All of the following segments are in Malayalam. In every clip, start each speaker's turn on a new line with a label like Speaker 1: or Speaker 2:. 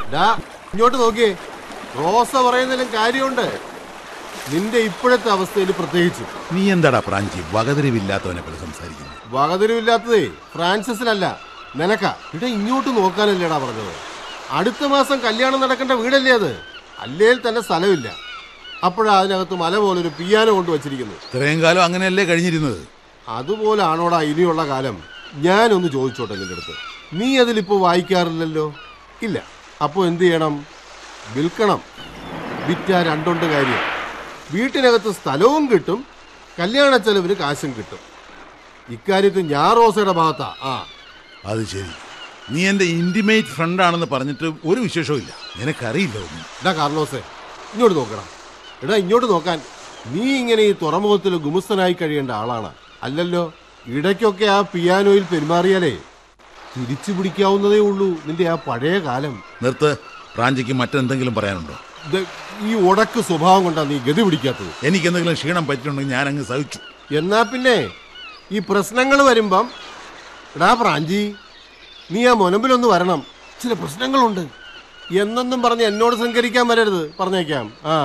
Speaker 1: ഡാ ഇങ്ങോട്ട് നോക്കിയേ റോസ പറയുന്നതിലും കാര്യമുണ്ട് നിന്റെ ഇപ്പോഴത്തെ അവസ്ഥയിൽ പ്രത്യേകിച്ച്
Speaker 2: നീ എന്താടാ പ്രാഞ്ചി വകതിരിവില്ലാത്തവനെ പോലെ സംസാരിക്കുന്നു
Speaker 1: വകതിരിവില്ലാത്തതേ ഫ്രാൻസിസിനല്ല നിനക്ക ഇവിടെ ഇങ്ങോട്ട് നോക്കാനല്ലേടാ പറഞ്ഞത് അടുത്ത മാസം കല്യാണം നടക്കേണ്ട വീടല്ലേ അത് അല്ലേൽ തന്നെ സ്ഥലമില്ല അപ്പോഴാ അതിനകത്ത് മല പോലൊരു പിയാനോ കൊണ്ട് വച്ചിരിക്കുന്നത്
Speaker 2: ഇത്രയും കാലം അങ്ങനെയല്ലേ കഴിഞ്ഞിരുന്നത്
Speaker 1: അതുപോലെ ആണോടാ ഇനിയുള്ള കാലം ഞാനൊന്ന് ചോദിച്ചോട്ടെ നിന്റെ അടുത്ത് നീ അതിലിപ്പോ വായിക്കാറില്ലല്ലോ ഇല്ല അപ്പോൾ എന്ത് ചെയ്യണം വിൽക്കണം വിറ്റാ രണ്ടുണ്ട് കാര്യം വീട്ടിനകത്ത് സ്ഥലവും കിട്ടും കല്യാണ ചെലവിന് കാശും കിട്ടും ഇക്കാര്യത്തിൽ ഞാൻ റോസയുടെ ഭാഗത്താ ആ
Speaker 2: അത് ശരി നീ എന്റെ ഇന്റിമേറ്റ് ഫ്രണ്ടാണെന്ന് പറഞ്ഞിട്ട് ഒരു വിശേഷവും ഇല്ല നിനക്കറിയില്ല ഒന്നും
Speaker 1: എടാ കാർലോസേ ഇങ്ങോട്ട് നോക്കണം എടാ ഇങ്ങോട്ട് നോക്കാൻ നീ ഇങ്ങനെ ഈ തുറമുഖത്തിൽ ഗുമസ്തനായി കഴിയേണ്ട ആളാണ് അല്ലല്ലോ ഇടയ്ക്കൊക്കെ ആ പിയാനോയിൽ പെരുമാറിയാലേ തിരിച്ചു പിടിക്കാവുന്നതേ ഉള്ളൂ നിന്റെ ആ പഴയ കാലം
Speaker 2: നിർത്ത് പ്രാഞ്ചിക്ക് മറ്റെന്തെങ്കിലും പറയാനുണ്ടോ
Speaker 1: ഇത് ഈ ഉടക്ക് സ്വഭാവം കൊണ്ടാ നീ ഗതി പിടിക്കാത്തത്
Speaker 2: എനിക്ക് എന്തെങ്കിലും ക്ഷീണം പറ്റിയിട്ടുണ്ടെങ്കിൽ ഞാൻ അങ്ങ് സഹിച്ചു
Speaker 1: എന്നാ പിന്നെ ഈ പ്രശ്നങ്ങൾ വരുമ്പം എടാ പ്രാഞ്ചി നീ ആ മുനമ്പിലൊന്ന് വരണം ചില പ്രശ്നങ്ങളുണ്ട് എന്നൊന്നും പറഞ്ഞ് എന്നോട് സഹകരിക്കാൻ വരരുത് പറഞ്ഞേക്കാം ആ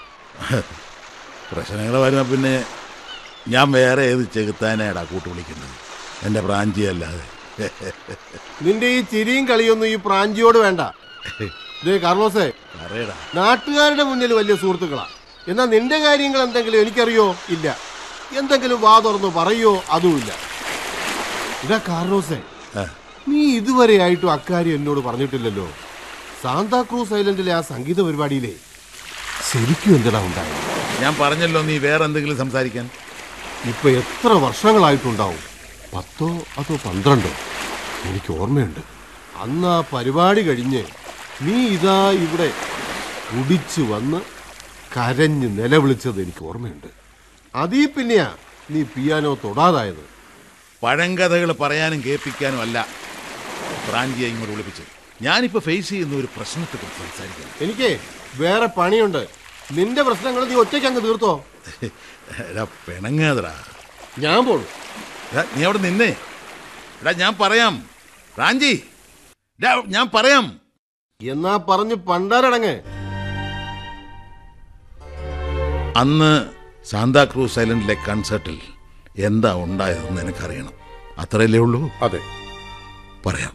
Speaker 2: പ്രശ്നങ്ങൾ വരുമ്പോൾ പിന്നെ ഞാൻ വേറെ ഏത് ചെകുത്താനാടാ കൂട്ട് വിളിക്കുന്നത് എൻ്റെ പ്രാഞ്ചി അല്ലാതെ
Speaker 1: നിന്റെ ഈ ചിരിയും കളിയൊന്നും ഈ പ്രാഞ്ചിയോട് വേണ്ട ഇതേ കാർലോസേ
Speaker 2: പറയടാ
Speaker 1: നാട്ടുകാരുടെ മുന്നിൽ വലിയ സുഹൃത്തുക്കളാ എന്നാൽ നിന്റെ കാര്യങ്ങൾ എന്തെങ്കിലും എനിക്കറിയോ ഇല്ല എന്തെങ്കിലും വാ തുറന്നു പറയോ അതുമില്ല ഇതാ കാർലോസേ
Speaker 2: ആ,
Speaker 1: നീ ഇതുവരെയായിട്ടും അക്കാര്യം എന്നോട് പറഞ്ഞിട്ടില്ലല്ലോ സാന്താക്രൂസ് ഐലൻഡിലെ ആ സംഗീത പരിപാടിയിലെ ശരിക്കും എന്തിനാ ഉണ്ടായത്
Speaker 2: ഞാൻ പറഞ്ഞല്ലോ നീ വേറെ എന്തെങ്കിലും സംസാരിക്കാൻ
Speaker 1: ഇപ്പൊ എത്ര വർഷങ്ങളായിട്ടുണ്ടാവും പത്തോ അതോ പന്ത്രണ്ടോ എനിക്ക് ഓർമ്മയുണ്ട് അന്ന് ആ പരിപാടി കഴിഞ്ഞ് നീ ഇതാ ഇവിടെ കുടിച്ചു വന്ന് കരഞ്ഞ് നിലവിളിച്ചത് എനിക്ക് ഓർമ്മയുണ്ട് അതീ പിന്നെയാ നീ പിയാനോ തൊടാതായത്
Speaker 2: പഴങ്കഥകൾ പറയാനും കേൾപ്പിക്കാനും അല്ല പ്രാഞ്ചിയെ ഇങ്ങോട്ട് വിളിപ്പിച്ചത് ഞാനിപ്പോൾ ഫേസ് ചെയ്യുന്ന ഒരു പ്രശ്നത്തെക്കുറിച്ച് സംസാരിക്കണം
Speaker 1: എനിക്ക് വേറെ പണിയുണ്ട് നിന്റെ പ്രശ്നങ്ങൾ നീ ഒറ്റയ്ക്ക് അങ്ങ് തീർത്തോ
Speaker 2: എടാ പിണങ്ങാതടാ
Speaker 1: ഞാൻ പോണു
Speaker 2: എടാ, നീ അവിടെ നിന്നേ എടാ ഞാൻ പറയാം റാഞ്ചി എടാ, ഞാൻ പറയാം
Speaker 1: എന്നാ പറഞ്ഞ് പണ്ടാരടങ്ങ്
Speaker 2: അന്ന് സാന്താക്രൂസ് ഐലൻഡിലെ കൺസേർട്ടിൽ എന്താ ഉണ്ടായതെന്ന് എനിക്കറിയണം അത്രയല്ലേ ഉള്ളൂ
Speaker 1: അതെ
Speaker 2: പറയാം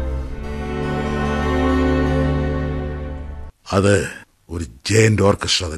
Speaker 2: അത് ഒരു ജയന്റ് ഓർക്കസ്ട്ര